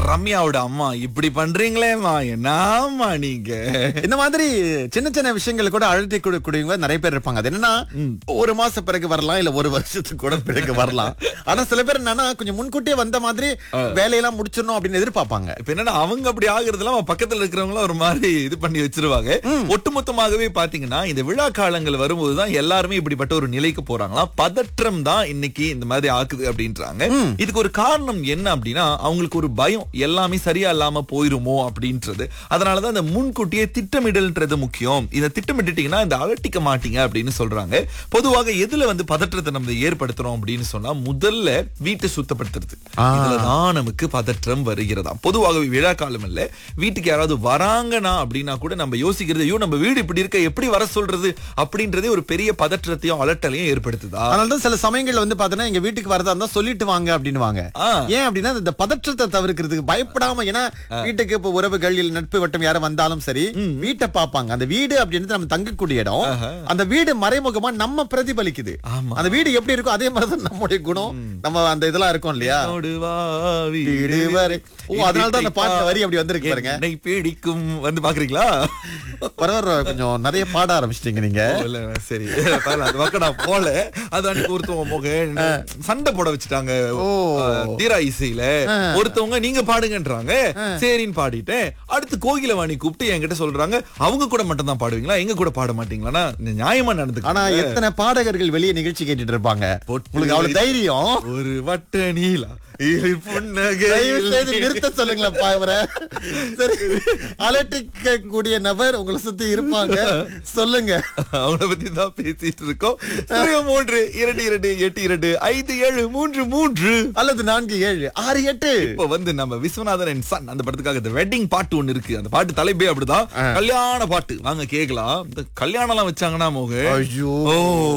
ரம்யாவோட அம்மா இப்படி பண்றீங்களேம்மா என்னம்மா நீங்க இந்த மாதிரி சின்ன சின்ன விஷயங்கள் கூட அழுத்தி கொடுக்கக்கூடியவங்க நிறைய பேர் இருப்பாங்க அது என்னன்னா ஒரு மாசம் பிறகு வரலாம் இல்ல ஒரு வருஷத்துக்கு கூட பிறகு வரலாம் ஆனா சில பேர் என்னன்னா கொஞ்சம் முன்கூட்டியே வந்த மாதிரி வேலையெல்லாம் முடிச்சிடணும் அப்படின்னு எதிர்பார்ப்பாங்க இப்ப என்னன்னா அவங்க அப்படி ஆகுறதுல அவன் பக்கத்துல இருக்கிறவங்க ஒரு மாதிரி இது பண்ணி வச்சிருவாங்க ஒட்டுமொத்தமாகவே பாத்தீங்கன்னா இந்த விழா காலங்கள் வரும்போதுதான் எல்லாருமே இப்படிப்பட்ட ஒரு நிலைக்கு போறாங்களா பதற்றம் தான் இன்னைக்கு இந்த மாதிரி ஆக்குது அப்படின்றாங்க இதுக்கு ஒரு காரணம் என்ன அப்படின்னா அவங்களுக்கு ஒரு பயம் எல்லாமே சரியா இல்லாம போயிருமோ அப்படின்றது அதனாலதான் இந்த முன்கூட்டியே திட்டமிடல்ன்றது முக்கியம் இதை திட்டமிட்டுட்டீங்கன்னா இந்த அலட்டிக்க மாட்டீங்க அப்படின்னு சொல்றாங்க பொதுவாக எதுல வந்து பதற்றத்தை நம்ம ஏற்படுத்துறோம் அப்படின்னு சொன்னா முதல்ல வீட்டை சுத்தப்படுத்துறது இதுலதான் நமக்கு பதற்றம் வருகிறதா பொதுவாக விழா காலம் இல்ல வீட்டுக்கு யாராவது வராங்கன்னா அப்படின்னா கூட நம்ம யோசிக்கிறது ஐயோ நம்ம வீடு இப்படி இருக்க எப்படி வர சொல்றது அப்படின்றதே ஒரு பெரிய பதற்றத்தையும் அலட்டலையும் ஏற்படுத்துதா அதனாலதான் சில சமயங்கள்ல வந்து பாத்தீங்கன்னா எங்க வீட்டுக்கு வரதா இருந்தா சொல்லிட்டு வாங்க அப்படின்னுவாங்க ஆ. ஏன் அப்படின்னா இந்த பதற்றத்தை தவிர்க்கிறதுக்கு பயப்படாம ஏன்னா வீட்டுக்கு இப்ப உறவுகள் இல்ல நட்பு வட்டம் யாரும் வந்தாலும் சரி வீட்டை பார்ப்பாங்க அந்த வீடு அப்படின்றது நம்ம தங்கக்கூடிய இடம் அந்த வீடு மறைமுகமா நம்ம பிரதிபலிக்குது ஆமா. அந்த வீடு எப்படி இருக்கும் அதே மாதிரிதான் நம்முடைய குணம் நம்ம அந்த இதெல்லாம் இருக்கும் இல்லையா என்னோடு வா, வீடு வரை ஓ அதனாலதான் அந்த பாட்டு வரி அப்படி வந்திருக்கு பாருங்க என்னை பிடிக்கும் வந்து பாக்குறீங்களா பரவாயில்ல கொஞ்சம் நிறைய பாட ஆரம்பிச்சிட்டீங்க நீங்க ஓ, இல்ல, சரி பரவாயில்ல, அது பக்கம் நான் போல அது அன்னைக்கு ஒருத்தவங்க மோக சண்டை போட வச்சுட்டாங்க ஓ. அஹ், தீரா இசையில ஒருத்தவங்க நீங்க பாடுங்கன்றாங்க சரின்னு பாடிட்டேன் அடுத்து கோகிலவாணி கூப்பிட்டு என்கிட்ட சொல்றாங்க அவங்க கூட மட்டும் தான் பாடுவீங்களா எங்க கூட பாட மாட்டீங்களா நியாயமா நடந்துக்க ஆனா எத்தனை பாடகர்கள் வெளியே நிகழ்ச்சி கேட்டுட்டு இருப்பாங்க பொட்டு உங்களுக்கு அவ்வளவு தைரியம் ஒரு வட்ட நீலா இரு புன்னகை தயவு செய்து நிறுத்த சொல்லுங்களேன்ப்பா இவரை சரி அலட்டிக்க கூடிய நபர் உங்களை சுத்தி இருப்பாங்க சொல்லுங்க அவங்கள பத்தி தான் பேசிட்டு இருக்கோம் சுழியம் மூன்று இரண்டு இரண்டு எட்டு இரண்டு ஐந்து ஏழு மூன்று மூன்று அல்லது நான்கு ஏழு ஆறு எட்டு இப்ப வந்து நம்ம விஸ்வநாதன் அண்ட் சன் அந்த படத்துக்காக இந்த வெட்டிங் பாட்டு ஒண்ணு இருக்கு அந்த பாட்டு தலைப்பே அப்படிதான் கல்யாண பாட்டு வாங்க கேக்கலாம் இந்த கல்யாணம் எல்லாம் வச்சாங்கன்னா மோக ஐயோ ஓ